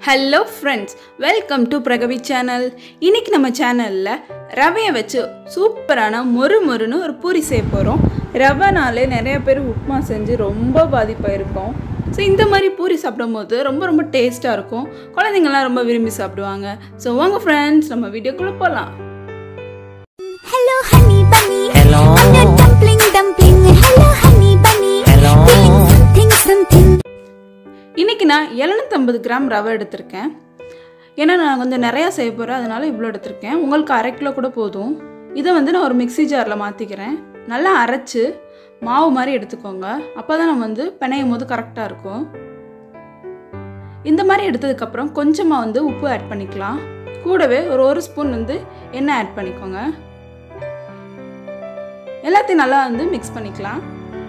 Hello friends welcome to Pragavi channel இன்னைக்கு நம்ம சேனலில் ரவையை வச்சு சூப்பரான மொறு மொறுன்னு ஒரு பூரி செய்ய போகிறோம் ரவைனாலே நிறைய பேர் உப்புமா செஞ்சு ரொம்ப பாதிப்பாயிருக்கும் ஸோ இந்த மாதிரி பூரி சாப்பிடும்போது ரொம்ப ரொம்ப டேஸ்ட்டாக இருக்கும் குழந்தைங்கள்லாம் ரொம்ப விரும்பி சாப்பிடுவாங்க ஸோ வாங்க ஃப்ரெண்ட்ஸ் நம்ம வீடியோக்குள்ளே போகலாம் Hello, honey bunny. Hello. I'm a dumpling, dumpling. Hello, honey bunny. Hello. Feeling something, something. இன்றைக்கி நான் 750 கிராம் ரவை எடுத்திருக்கேன் ஏன்னா நான் கொஞ்சம் நிறையா செய்ய போகிறேன் அதனால் இவ்வளோ எடுத்திருக்கேன் உங்களுக்கு அரை கிலோ கூட போதும் இதை வந்து நான் ஒரு மிக்ஸி ஜாரில் மாற்றிக்கிறேன் நல்லா அரைச்சு மாவு மாதிரி எடுத்துக்கோங்க அப்போ தான் நம்ம வந்து பிணையும் போது கரெக்டாக இருக்கும் இந்த மாதிரி எடுத்ததுக்கப்புறம் கொஞ்சமாக வந்து உப்பு ஆட் பண்ணிக்கலாம் கூடவே ஒரு ஒரு ஸ்பூன் வந்து எண்ணெய் ஆட் பண்ணிக்கோங்க எல்லாத்தையும் நல்லா வந்து மிக்ஸ் பண்ணிக்கலாம்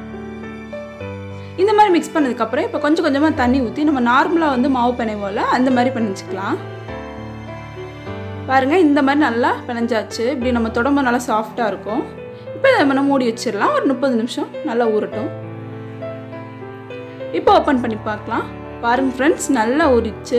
இந்த மாதிரி மிக்ஸ் பண்ணதுக்கப்புறம் இப்போ கொஞ்சம் கொஞ்சமாக தண்ணி ஊற்றி நம்ம நார்மலாக வந்து மாவு பிணைவோம்ல அந்த மாதிரி பிணைஞ்சிக்கலாம் பாருங்கள் இந்த மாதிரி நல்லா பிணைஞ்சாச்சு இப்படி நம்ம தொடம்ப நல்லா சாஃப்டாக இருக்கும் இப்போ இதை நம்ம மூடி வச்சிடலாம் ஒரு முப்பது நிமிஷம் நல்லா ஊறட்டும் இப்போ ஓப்பன் பண்ணி பார்க்கலாம் பாருங்கள் ஃப்ரெண்ட்ஸ் நல்லா ஊறிச்சு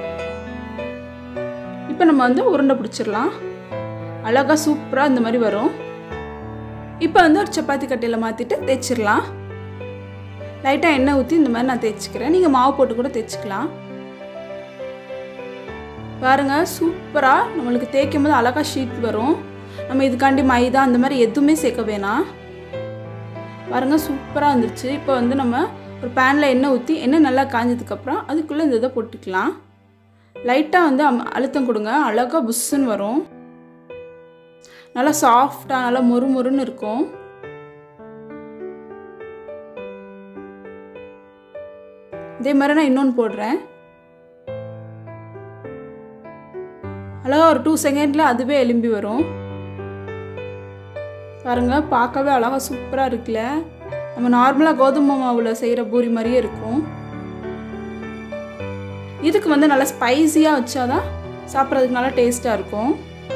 இப்போ நம்ம வந்து உருண்டை பிடிச்சிடலாம் அழகாக சூப்பராக இந்த மாதிரி வரும் இப்போ வந்து ஒரு சப்பாத்தி கட்டையில் மாற்றிட்டு தேய்ச்சிடலாம் லைட்டாக எண்ணெய் ஊற்றி இந்த மாதிரி நான் தேய்ச்சிக்கிறேன் நீங்கள் மாவு போட்டு கூட தேய்ச்சிக்கலாம் பாருங்கள் சூப்பராக நம்மளுக்கு தேய்க்கும் போது அழகாக ஷீட் வரும் நம்ம இதுக்காண்டி மைதா அந்த மாதிரி எதுவுமே சேர்க்க வேணாம் பாருங்கள் சூப்பராக வந்துருச்சு இப்போ வந்து நம்ம ஒரு பேனில் எண்ணெய் ஊற்றி எண்ணெய் நல்லா காஞ்சதுக்கப்புறம் அதுக்குள்ளே இந்த இதை போட்டுக்கலாம் லைட்டாக வந்து அம் அழுத்தம் கொடுங்க அழகாக புஷ்ஷுன்னு வரும் நல்லா சாஃப்டாக நல்லா மொறு மொறுன்னு இருக்கும் இதே மாதிரி நான் இன்னொன்று போடுறேன் அழகா ஒரு டூ செகண்டில் அதுவே எலும்பி வரும் பாருங்க பார்க்கவே அழகா சூப்பராக இருக்குல்ல நம்ம நார்மலாக கோதுமை மாவில் செய்கிற பூரி மாதிரியே இருக்கும் இதுக்கு வந்து நல்லா ஸ்பைசியாக வச்சாதான் சாப்பிட்றதுக்கு நல்லா டேஸ்ட்டாக இருக்கும்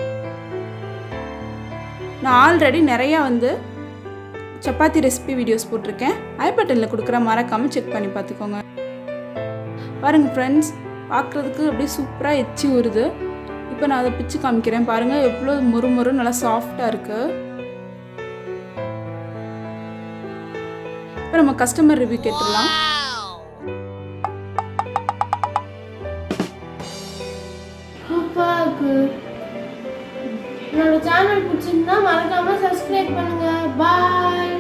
நான் ஆல்ரெடி நிறையா வந்து சப்பாத்தி ரெசிபி வீடியோஸ் போட்டிருக்கேன் ஐ பட்டனில் கொடுக்குற மறக்காமல் செக் பண்ணி பார்த்துக்கோங்க பாருங்கள் ஃப்ரெண்ட்ஸ் பார்க்குறதுக்கு அப்படியே சூப்பராக எச்சி ஊறுது இப்போ நான் அதை பிச்சு காமிக்கிறேன் பாருங்கள் எவ்வளோ மொறு மொறு நல்லா சாஃப்டாக இருக்குது இப்போ நம்ம கஸ்டமர் ரிவ்யூ கேட்டுடலாம் சூப்பராக இருக்கு என்னோட சேனல் பிடிச்சிருந்தா மறக்காம சப்ஸ்கிரைப் பண்ணுங்க பாய்